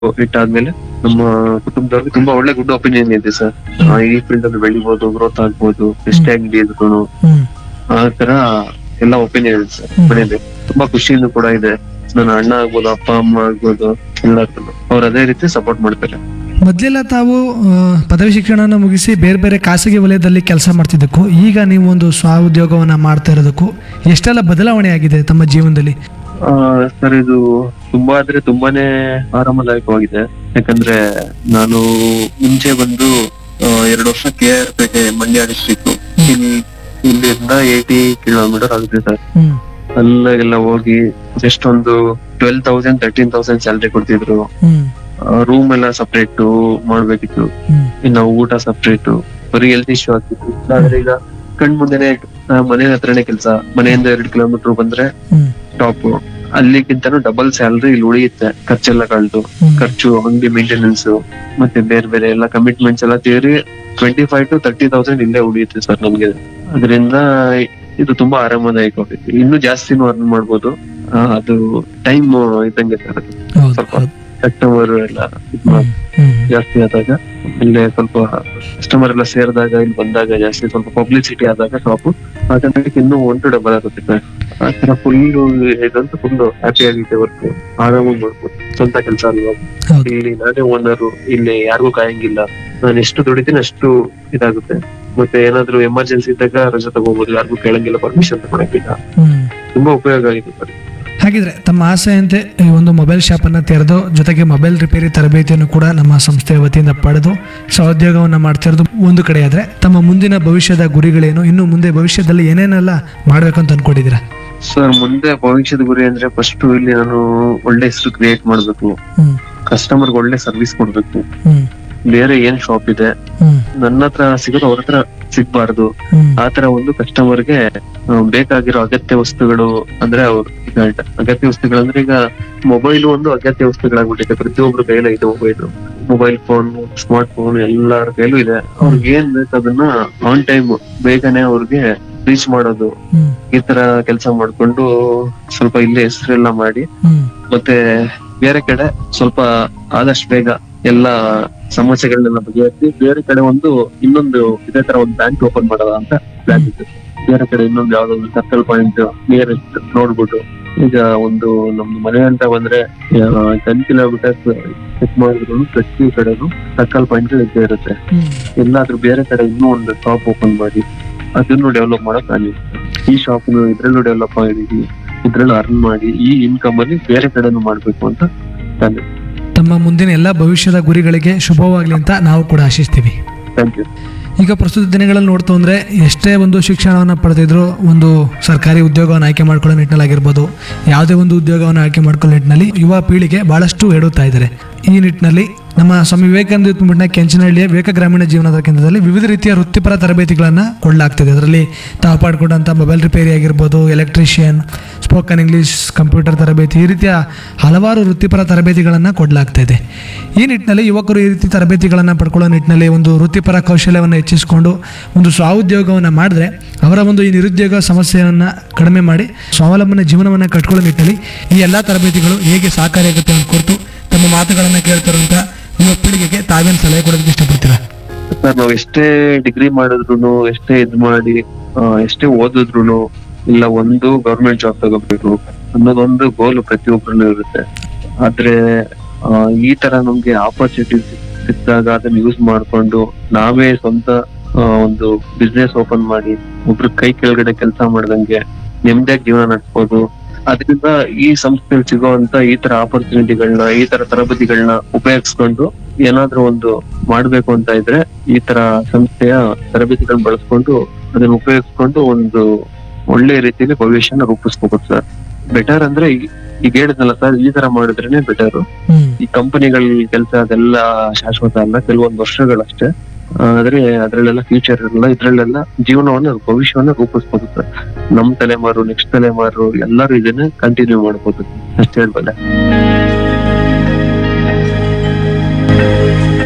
ಇಟ್ಟಾದ್ಮೇಲೆ ನಮ್ಮ ಕುಟುಂಬದವ್ರಿಗೆ ತುಂಬಾ ಒಳ್ಳೆ ಗುಡ್ ಒಪಿನಿಯನ್ ಇದೆ ಸರ್ ಈ ಫೀಲ್ಡ್ ಅಲ್ಲಿ ಬೆಳಿಬಹುದು ಗ್ರೋತ್ ಆಗ್ಬೋದು ಎಷ್ಟೇ ಅಂಗಡಿ ಇದ್ರು ಹ್ಮ್ ಆ ತರ ಎಲ್ಲ ಒಪಿನಿಯನ್ ಇದೆ ಸರ್ ಹ್ಮ್. ಮನೇಲಿ ತುಂಬಾ ಖುಷಿಯಿಂದ ಕೂಡ ಇದೆ ನನ್ನ ಅಣ್ಣ ಆಗ್ಬೋದು ಅಪ್ಪ ಅಮ್ಮ ಆಗ್ಬೋದು ಎಲ್ಲರೂ ಅವ್ರು ಅದೇ ರೀತಿ ಸಪೋರ್ಟ್ ಮಾಡ್ತಾರೆ ಮೊದಲೆಲ್ಲ ತಾವು ಆ, ಪದವಿ ಶಿಕ್ಷಣವನ್ನು ಮುಗಿಸಿ ಬೇರೆ ಬೇರೆ ಖಾಸಗಿ ವಲಯದಲ್ಲಿ ಕೆಲಸ ಮಾಡ್ತಿದ್ದಕ್ಕೂ ಈಗ ನೀವು ಒಂದು ಸ್ವಉದ್ಯೋಗವನ್ನ ಮಾಡ್ತಾ ಇರೋದಕ್ಕೂ ಎಷ್ಟೆಲ್ಲ ಬದಲಾವಣೆ ಆಗಿದೆ ತಮ್ಮ ಜೀವನದಲ್ಲಿ ಆ ಸರ್ ಇದು ತುಂಬಾ ಅಂದ್ರೆ ತುಂಬಾನೇ ಆರಾಮದಾಯಕವಾಗಿದೆ ಯಾಕಂದ್ರೆ ನಾನು ಮುಂಚೆ ಬಂದು ಆ, ಎರಡು ವರ್ಷ ಕೆ ಆರ್ ಪೇಟೆ ಮಂಡ್ಯ ಡಿಸ್ಟ್ರಿಕ್ಟ್ ಇಲ್ಲಿ ಇಲ್ಲಿಂದ ಏಯ್ಟಿ ಕಿಲೋಮೀಟರ್ ಆಗುತ್ತೆ ಸರ್ ಹ್ಮ್ ಅಲ್ಲೆಲ್ಲ ಹೋಗಿ ಜಸ್ಟ್ ಒಂದು twelve thousand thirteen thousand salary ಕೊಡ್ತಿದ್ರು ಹ್ಮ್ ರೂಮ್ ಎಲ್ಲ ಸಪ್ರೇಟ್ ಮಾಡ್ಬೇಕಿತ್ತು ಹ್ಮ್ ಇನ್ನು ಊಟ ಸಪ್ರೇಟ್ ಬರೀ ಹೆಲ್ತ್ ಇಶ್ಯೂ ಆಗ್ತಿತ್ತು ಆದ್ರೆ ಈಗ ಕಣ್ ಮುಂದೆನೆ ಆ, ಮನೆ ಹತ್ರನೇ ಕೆಲಸ ಮನೆಯಿಂದ ಎರಡು ಕಿಲೋಮೀಟರ್ ಬಂದ್ರೆ ಹ್ಮ್ ಟಾಪ್ ಅಲ್ಲಿಗಿಂತನೂ ಡಬಲ್ ಸ್ಯಾಲ್ರಿ ಇಲ್ಲಿ ಉಳಿಯುತ್ತೆ ಖರ್ಚೆಲ್ಲ ಕಳ್ದು ಹ್ಮ್. ಖರ್ಚು ಅಂಗಡಿ ಮೇಂಟೆನೆನ್ಸ್ ಮತ್ತೆ ಬೇರೆ ಬೇರೆ ಎಲ್ಲ ಕಮಿಟ್ಮೆಂಟ್ಸ್ ಎಲ್ಲ ಸೇರಿ twenty five to thirty thousand ಇಲ್ಲೇ ಉಳಿಯುತ್ತೆ ಸರ್ ನಮ್ಗೆ ಅದರಿಂದ ಇದು ತುಂಬಾ ಆರಾಮದಾಯಕವಾಗಿದೆ ಇನ್ನೂ ಜಾಸ್ತಿನೂ ಅರ್ನ್ ಮಾಡ್ಬೋದು ಆ, ಅದು ಟೈಮ್ ಇದ್ದಂಗೆ ಸರ್ ಅದು ಹೌದು ಸ್ವಲ್ಪ ಹೌದು ಕಸ್ಟಮರ್ ಎಲ್ಲ ಇದ್ ಮಾಡ್- ಹ್ಮ್ ಜಾಸ್ತಿ ಆದಾಗ ಇಲ್ಲೇ ಸ್ವಲ್ಪ ಕಸ್ಟಮರ್ ಎಲ್ಲ ಸೇರಿದಾಗ ಇಲ್ಲಿ ಬಂದಾಗ ಜಾಸ್ತಿ ಸ್ವಲ್ಪ ಪಬ್ಲಿಸಿಟಿ ಆದಾಗ ಶಾಪ್ ಆಟೋಮೆಟಿಕ್ ಇನ್ನೂ ಒನ್ ಟು ಡಬಲ್ ಆಗುತ್ತೆ ಸರ್ ಆ ತರ ಫುಲ್ ಇದಂತೂ ಫುಲ್ ಹ್ಯಾಪಿ ಆಗಿದೆ ವರ್ಕ್ ಆರಾಮಾಗಿ ಮಾಡ್ಬೋದು ಸ್ವಂತ ಕೆಲಸ ಅಲ್ವಾ ಹೌದು ಇಲ್ಲಿ ನಾನೇ ಓನರು ಇಲ್ಲಿ ಯಾರಿಗೂ ಕಾಯಂಗಿಲ್ಲ ನಾನು ಎಷ್ಟು ದುಡಿತೀನಿ ಅಷ್ಟು ಇದಾಗುತ್ತೆ ಮತ್ತೆ ಏನಾದ್ರು ಎಮರ್ಜೆನ್ಸಿ ಇದ್ದಾಗ ರಜೆ ತಗೋಬಹುದು ಯಾರಿಗೂ ಕೇಳಂಗಿಲ್ಲ ಪರ್ಮಿಷನ್ ತಗೊಳಂಗಿಲ್ಲ ಹ್ಮ್ ತುಂಬಾ ಉಪಯೋಗ ಆಗಿದೆ ಸರ್ ಹಾಗಿದ್ರೆ ತಮ್ಮ ಆಸೆಯಂತೆ ಈ ಒಂದು ಮೊಬೈಲ್ ಶಾಪನ್ನು ತೆರೆದು ಜೊತೆಗೆ ಮೊಬೈಲ್ ರಿಪೇರಿ ತರಬೇತಿಯನ್ನು ಕೂಡ ನಮ್ಮ ಸಂಸ್ಥೆಯ ವತಿಯಿಂದ ಪಡೆದು ಸಹೋದ್ಯೋಗವನ್ನು ಮಾಡ್ತಿರೋದು ಒಂದು ಕಡೆ ಆದರೆ ತಮ್ಮ ಮುಂದಿನ ಭವಿಷ್ಯದ ಗುರಿಗಳೇನು ಇನ್ನು ಮುಂದೆ ಭವಿಷ್ಯದಲ್ಲಿ ಏನೇನೆಲ್ಲ ಮಾಡ್ಬೇಕಂತ ಅನ್ಕೊಂಡಿದ್ದೀರಾ ಸರ್ ಮುಂದೆ ಭವಿಷ್ಯದ ಗುರಿ ಅಂದ್ರೆ ಫಸ್ಟ್ ಇಲ್ಲಿ ನಾನು ಒಳ್ಳೆ ಹೆಸರು ಕ್ರಿಯೇಟ್ ಮಾಡ್ಬೇಕು ಹ್ಮ್ ಕಸ್ಟಮರ್ಗೆ ಒಳ್ಳೆ ಸರ್ವಿಸ್ ಕೊಡ್ಬೇಕು ಹ್ಮ್ ಬೇರೆ ಏನ್ ಶಾಪ್ ಇದೆ ಹ್ಮ್ ನನ್ನ ಹತ್ರ ಸಿಗೋದು ಅವ್ರ ಹತ್ರ ಸಿಗ್ಬಾರ್ದು ಹ್ಮ್ ಆತರ ಒಂದು ಕಸ್ಟಮರ್ಗೆ ಬೇಕಾಗಿರೋ ಅಗತ್ಯ ವಸ್ತುಗಳು ಅಂದ್ರೆ ಅವ್ರು ಈಗ ಅಗತ್ಯ ವಸ್ತುಗಳಂದ್ರೆ ಈಗ ಮೊಬೈಲ್ ಒಂದು ಅಗತ್ಯ ವಸ್ತುಗಳಾಗ್ಬಿಟ್ಟಿದೆ ಪ್ರತಿಯೊಬ್ರು ಕೈಲೇ ಇದೆ mobile mobile phone smart phone ಎಲ್ಲರ ಕೈಲೂ ಇದೆ ಅವ್ರಿಗೆ ಏನ್ ಬೇಕು ಅದನ್ನ ಆನ್ ಟೈಮ್ ಬೇಗನೆ ಅವ್ರಿಗೆ ರೀಚ್ ಮಾಡೋದು ಹ್ಮ್ ಈ ತರ ಕೆಲಸ ಮಾಡ್ಕೊಂಡು ಸ್ವಲ್ಪ ಇಲ್ಲೇ ಹೆಸರೆಲ್ಲ ಮಾಡಿ ಹ್ಮ್ ಮತ್ತೆ ಬೇರೆ ಕಡೆ ಸ್ವಲ್ಪ ಆದಷ್ಟು ಬೇಗ ಎಲ್ಲ ಸಮಸ್ಯೆಗಳನ್ನೆಲ್ಲ ಬಗೆಹರಿಸಿ ಬೇರೆ ಕಡೆ ಒಂದು ಇನ್ನೊಂದು ಇದೇ ತರ ಒಂದು ಬ್ಯಾಂಕ್ ಓಪನ್ ಮಾಡೋದ ಅಂತ ಪ್ಲಾನ್ ಇದೆ ಬೇರೆ ಕಡೆ ಇನ್ನೊಂದು ಯಾವ್ದೊಂದು ಸರ್ಕಲ್ ಪಾಯಿಂಟ್ ನಿಯರೆಸ್ಟ್ ನೋಡ್ಬಿಟ್ಟು ಈಗ ಒಂದು ನಮ್ದು ಮನೆ ಅಂತ ಬಂದ್ರೆ ಟೆನ್ ಕಿಲೋಮೀಟರ್ ಚೆಕ್ ಮಾಡಿದ್ರು ಪ್ರತಿ ಕಡೆನು ಸರ್ಕಲ್ ಪಾಯಿಂಟ್ ಇದ್ದೇ ಇರುತ್ತೆ ಹ್ಮ್ ಎಲ್ಲಾದ್ರೂ ಬೇರೆ ಕಡೆ ಇನ್ನೂ ಒಂದು ಶಾಪ್ ಓಪನ್ ಮಾಡಿ ಅದನ್ನು ಡೆವಲಪ್ ಮಾಡಕ್ ಪ್ಲಾನ್ ಇದೆ ಈ ಶಾಪ್ ಇದ್ರಲ್ಲೂ ಡೆವಲಪ್ ಮಾಡಿದೀವಿ ಇದ್ರಲ್ಲೂ ಅರ್ನ್ ಮಾಡಿ ಈ ಇನ್ಕಮ್ ಅಲ್ಲಿ ಬೇರೆ ಕಡೆನೂ ಮಾಡ್ಬೇಕು ಅಂತ ಪ್ಲಾನ್ ಇದೆ ತಮ್ಮ ಮುಂದಿನ ಎಲ್ಲ ಭವಿಷ್ಯದ ಗುರಿಗಳಿಗೆ ಶುಭವಾಗಲಿ ಅಂತ ನಾವು ಕೂಡ ಆಶಿಸ್ತೀವಿ ಥ್ಯಾಂಕ್ ಯು ಈಗ ಪ್ರಸ್ತುತ ದಿನಗಳಲ್ಲಿ ನೋಡ್ತು ಅಂದರೆ ಎಷ್ಟೇ ಒಂದು ಶಿಕ್ಷಣವನ್ನು ಪಡೆದಿದ್ರು ಒಂದು ಸರ್ಕಾರಿ ಉದ್ಯೋಗವನ್ನು ಆಯ್ಕೆ ಮಾಡ್ಕೊಳ್ಳೋ ನಿಟ್ಟಿನಲ್ಲಾಗಿರ್ಬೋದು ಯಾವುದೇ ಒಂದು ಉದ್ಯೋಗವನ್ನು ಆಯ್ಕೆ ಮಾಡ್ಕೊಳ್ಳೋ ನಿಟ್ಟಿನಲ್ಲಿ ಯುವ ಪೀಳಿಗೆ ಬಹಳಷ್ಟು ಹೇಳುತ್ತಾ ಇದ್ದಾರೆ ಈ ನಿಟ್ಟಿನಲ್ಲಿ ನಮ್ಮ ಸ್ವಾಮಿ ವಿವೇಕಾನಂದ ಯುತ್ಮಠ ಕೆಂಚನಹಳ್ಳಿಯ ವಿವೇಕ ಗ್ರಾಮೀಣ ಜೀವನದ ಕೇಂದ್ರದಲ್ಲಿ ವಿವಿಧ ರೀತಿಯ ವೃತ್ತಿಪರ ತರಬೇತಿಗಳನ್ನು ಕೊಡಲಾಗ್ತಿದೆ ಅದರಲ್ಲಿ ತಾವು ಪಾಡ್ಕೊಂಡಂಥ ಮೊಬೈಲ್ ರಿಪೇರಿ ಆಗಿರ್ಬೋದು ಎಲೆಕ್ಟ್ರಿಷಿಯನ್ ಸ್ಪೋಕನ್ ಇಂಗ್ಲೀಷ್ ಕಂಪ್ಯೂಟರ್ ತರಬೇತಿ ಈ ರೀತಿಯ ಹಲವಾರು ವೃತ್ತಿಪರ ತರಬೇತಿಗಳನ್ನು ಕೊಡಲಾಗ್ತಾ ಇದೆ ಈ ನಿಟ್ಟಿನಲ್ಲಿ ಯುವಕರು ಈ ರೀತಿ ತರಬೇತಿಗಳನ್ನು ಪಡ್ಕೊಳ್ಳೋ ನಿಟ್ಟಿನಲ್ಲಿ ಒಂದು ವೃತ್ತಿಪರ ಕೌಶಲ್ಯವನ್ನು ಹೆಚ್ಚಿಸಿಕೊಂಡು ಒಂದು ಸ್ವಾಉದ್ಯೋಗವನ್ನು ಮಾಡಿದ್ರೆ ಅವರ ಒಂದು ಈ ನಿರುದ್ಯೋಗ ಸಮಸ್ಯೆಯನ್ನು ಕಡಿಮೆ ಮಾಡಿ ಸ್ವಾವಲಂಬನೆ ಜೀವನವನ್ನು ಕಟ್ಕೊಳ್ಳೋ ನಿಟ್ಟಿನಲ್ಲಿ ಈ ಎಲ್ಲ ತರಬೇತಿಗಳು ಹೇಗೆ ಸಹಕಾರಿಯಾಗುತ್ತೆ ಅಂತ ಕುರಿತು ತಮ್ಮ ಮಾತುಗಳನ್ನು ಕೇಳ್ತಿರುವಂಥ ಯುವ ಪೀಳಿಗೆಗೆ ತಾವೇನು ಸಲಹೆ ಕೊಡೋದಕ್ಕೆ ಇಷ್ಟಪಡ್ತೀರಾ ಸರ್ ನಾವ್ ಎಷ್ಟೇ ಡಿಗ್ರಿ ಮಾಡಿದ್ರು ಎಷ್ಟೇ ಇದ್ ಮಾಡಿ ಆ, ಎಷ್ಟೇ ಓದಿದ್ರು ಇಲ್ಲ ಒಂದು ಗೌರ್ಮೆಂಟ್ ಜಾಬ್ ತಗೋಬೇಕು ಅನ್ನೋದೊಂದು ಗೋಲ್ ಪ್ರತಿಯೊಬ್ಬರಲ್ಲೂ ಇರುತ್ತೆ ಆದ್ರೆ ಆ, ಈ ತರ ನಮ್ಗೆ ಆಪರ್ಚುನಿಟಿ ಸಿಕ್ಕಿದಾಗ ಅದನ್ನ ಯೂಸ್ ಮಾಡ್ಕೊಂಡು ನಾವೇ ಸ್ವಂತ ಆ, ಒಂದು ಬಿಸ್ನೆಸ್ ಓಪನ್ ಮಾಡಿ ಒಬ್ರ ಕೈ ಕೆಳಗಡೆ ಕೆಲಸ ಮಾಡ್ದಂಗೆ ನೆಮ್ಮದಿಯಾಗಿ ಜೀವನ ನಡೆಸ್ಬೋದು ಅದರಿಂದ ಈ ಸಂಸ್ಥೆಯಲ್ಲಿ ಸಿಗುವಂತ ಈ ತರ ಆಪರ್ಚುನಿಟಿಗಳನ್ನ ಈ ತರ ತರಬೇತಿಗಳನ್ನ ಉಪಯೋಗಿಸ್ಕೊಂಡು ಏನಾದ್ರೂ ಒಂದು ಮಾಡ್ಬೇಕು ಅಂತ ಇದ್ರೆ ಈ ತರ ಸಂಸ್ಥೆಯ ತರಬೇತಿಗಳನ್ನ ಬಳಸ್ಕೊಂಡು ಅದನ್ನ ಉಪಯೋಗಿಸ್ಕೊಂಡು ಒಂದು ಒಳ್ಳೆ ರೀತಿಯಲ್ಲಿ ಭವಿಷ್ಯನ ರೂಪಿಸ್ಕೋಬಹುದು ಸರ್ ಬೆಟರ್ ಅಂದ್ರೆ ಈ- ಈಗ ಹೇಳಿದ್ನಲ್ಲ ಸರ್ ಈ ತರ ಮಾಡಿದ್ರೇನೆ ಬೆಟರ್ ಹ್ಮ್ ಈ ಕಂಪನಿಗಳ ಕೆಲಸ ಅದೆಲ್ಲ ಶಾಶ್ವತ ಅಲ್ಲ ಕೆಲವೊಂದು ವರ್ಷಗಳಷ್ಟೇ ಆ, ಆದ್ರೆ ಅದ್ರಲ್ಲೆಲ್ಲ ಫ್ಯೂಚರ್ ಇರಲ್ಲ ಇದ್ರಲ್ಲೆಲ್ಲ ಜೀವನವನ್ನ ಭವಿಷ್ಯವನ್ನ ರೂಪಿಸ್ಬೋದು ಸರ್ ನಮ್ ತಲೆಮಾರು ನೆಕ್ಸ್ಟ್ ತಲೆಮಾರು ಎಲ್ಲರೂ ಇದನ್ನ ಕಂಟಿನ್ಯೂ ಮಾಡ್ಬೋದು ಅಷ್ಟೇ ಹೇಳ್ಬಲ್ಲ ಬಹಳ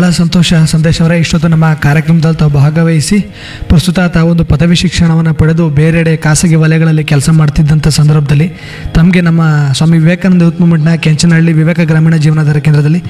ಭಾಳ ಸಂತೋಷ ಸಂದೇಶ್ ಅವರೇ ಇಷ್ಟೊತ್ತು ನಮ್ಮ ಕಾರ್ಯಕ್ರಮದಲ್ಲಿ ತಾವು ಭಾಗವಹಿಸಿ ಪ್ರಸ್ತುತ ತಾವೊಂದು ಪದವಿ ಶಿಕ್ಷಣವನ್ನು ಪಡೆದು ಬೇರೆಡೆ ಖಾಸಗಿ ವಲಯಗಳಲ್ಲಿ ಕೆಲಸ ಮಾಡ್ತಿದ್ದಂಥ ಸಂದರ್ಭದಲ್ಲಿ ತಮಗೆ ನಮ್ಮ ಸ್ವಾಮಿ ವಿವೇಕಾನಂದ ಯೂತ್ ಮೂವ್ಮೆಂಟ್ನ ಕೆಂಚನಹಳ್ಳಿ ವಿವೇಕ ಗ್ರಾಮೀಣ ಜೀವನಾಧಾರ ಕೇಂದ್ರದಲ್ಲಿ